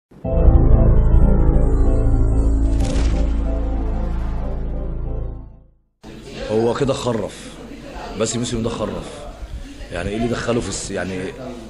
هو كده خرف بس الموسم ده خرف يعني ايه اللي دخله في الس... يعني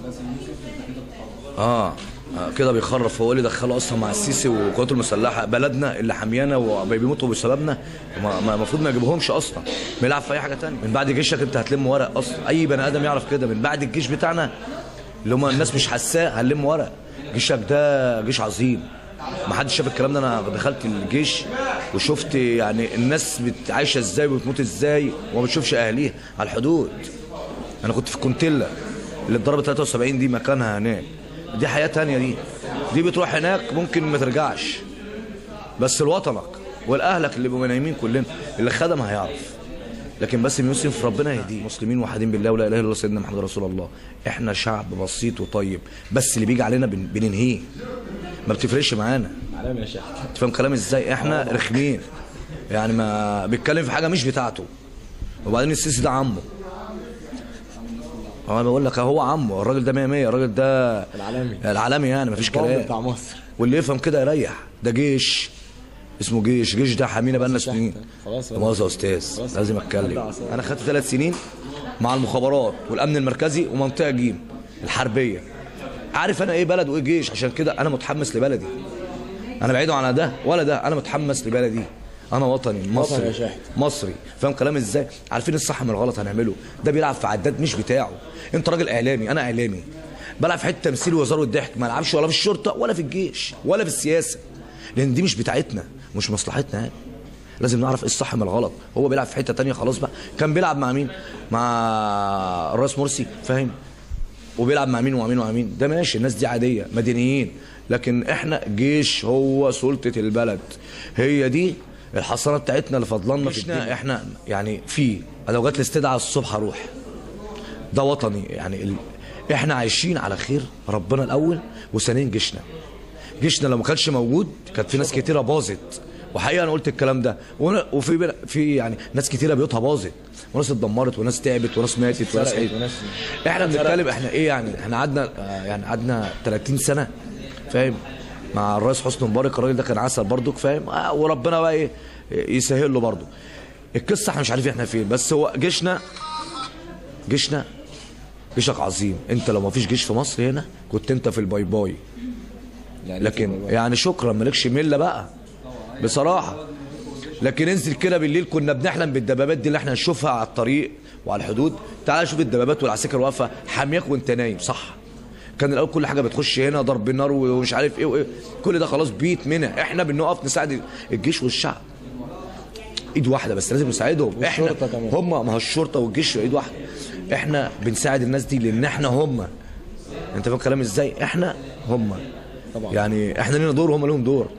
اه آه، كده بيخرف هو إيه اللي دخله اصلا مع السيسي والقوات المسلحه بلدنا اللي حاميانا وبيموتوا بسببنا المفروض ما يجيبهمش اصلا بيلعب في اي حاجه تانية من بعد جيشك انت هتلم ورق اصلا اي بني ادم يعرف كده من بعد الجيش بتاعنا اللي هم الناس مش حاساه هنلم ورق جيشك ده جيش عظيم ما حدش شاف الكلام ده انا دخلت الجيش وشفت يعني الناس بت- عايشه ازاي وبتموت ازاي وما بتشوفش اهاليها على الحدود انا كنت في كونتيلا اللي اتضربت 73 دي مكانها هناك دي حياه تانية دي دي بتروح هناك ممكن ما ترجعش بس لوطنك ولاهلك اللي بيبقوا نايمين كلنا اللي خدم هيعرف لكن بس يوسف ربنا يهديه مسلمين وحدين بالله ولا اله الا الله سيدنا محمد رسول الله احنا شعب بسيط وطيب بس اللي بيجي علينا بن- بننهيه ما بتفرقش معانا علامة يا شيخ انت فاهم كلامي ازاي احنا رخمين يعني ما بيتكلم في حاجه مش بتاعته وبعدين السيسي ده عمه هو انا بقول لك هو عمه الراجل ده 100 100 الراجل ده العالمي. العالمي يعني مفيش البابا كلام بتاع مصر واللي يفهم كده يريح ده جيش اسمه جيش جيش ده حامينا بقالنا تحت. سنين خلاص. مؤاخذه يا استاذ خلاص. لازم اتكلم خلاص. انا خدت ثلاث سنين مع المخابرات والامن المركزي ومنطقه جيم الحربيه عارف انا ايه بلد وايه جيش عشان كده انا متحمس لبلدي انا بعيد عن ده ولا ده انا متحمس لبلدي انا وطني يا مصري شاهد. مصري فاهم كلامي ازاي عارفين الصح من الغلط هنعمله ده بيلعب في عداد مش بتاعه انت راجل اعلامي انا اعلامي بلعب في حته تمثيل وهزار والضحك ما العبش ولا في الشرطه ولا في الجيش ولا في السياسه لان دي مش بتاعتنا مش مصلحتنا يعني لازم نعرف ايه الصح من الغلط هو بيلعب في حته تانية خلاص بقى كان بيلعب مع مين مع الرئيس مرسي فاهم وبيلعب مع مين ومع مين ومع مين ده ماشي الناس دي عاديه مدنيين لكن احنا جيش هو سلطه البلد هي دي الحصانه بتاعتنا اللي فضلنا في الدنيا. احنا يعني في لو جت الاستدعاء الصبح اروح ده وطني يعني ال... احنا عايشين على خير ربنا الاول وثانيا جيشنا جيشنا لو ما كانش موجود كانت في ناس كتيره باظت وحقيقه انا قلت الكلام ده وأنا وفي بنا- في يعني ناس كتيره بيوتها باظت وناس اتدمرت وناس تعبت وناس ماتت وناس سرقت عيد. وناس- احنا بنتكلم احنا ايه يعني احنا قعدنا آه، يعني قعدنا 30 سنه فاهم مع الرئيس حسني مبارك الراجل ده كان عسل برضك فاهم آه، وربنا بقى ايه يسهل له برضه القصه احنا مش عارفين احنا فين بس هو جيشنا جيشنا جيشك عظيم انت لو ما فيش جيش في مصر هنا كنت انت في الباي باي يعني لكن يعني شكرا مالكش مله بقى بصراحه لكن انزل كده بالليل كنا بنحلم بالدبابات دي اللي احنا نشوفها على الطريق وعلى الحدود تعال شوف الدبابات والعساكر واقفه حامياك وانت نايم صح كان الاول كل حاجه بتخش هنا ضرب نار ومش عارف ايه وايه كل ده خلاص بيت منها احنا بنقف نساعد الجيش والشعب ايد واحده بس لازم نساعدهم احنا والشرطة كمان. هم ما هو الشرطه والجيش ايد واحده احنا بنساعد الناس دي لان احنا هم انت فاهم كلامي ازاي احنا هم طبعا. يعني احنا لينا دور وهم لهم دور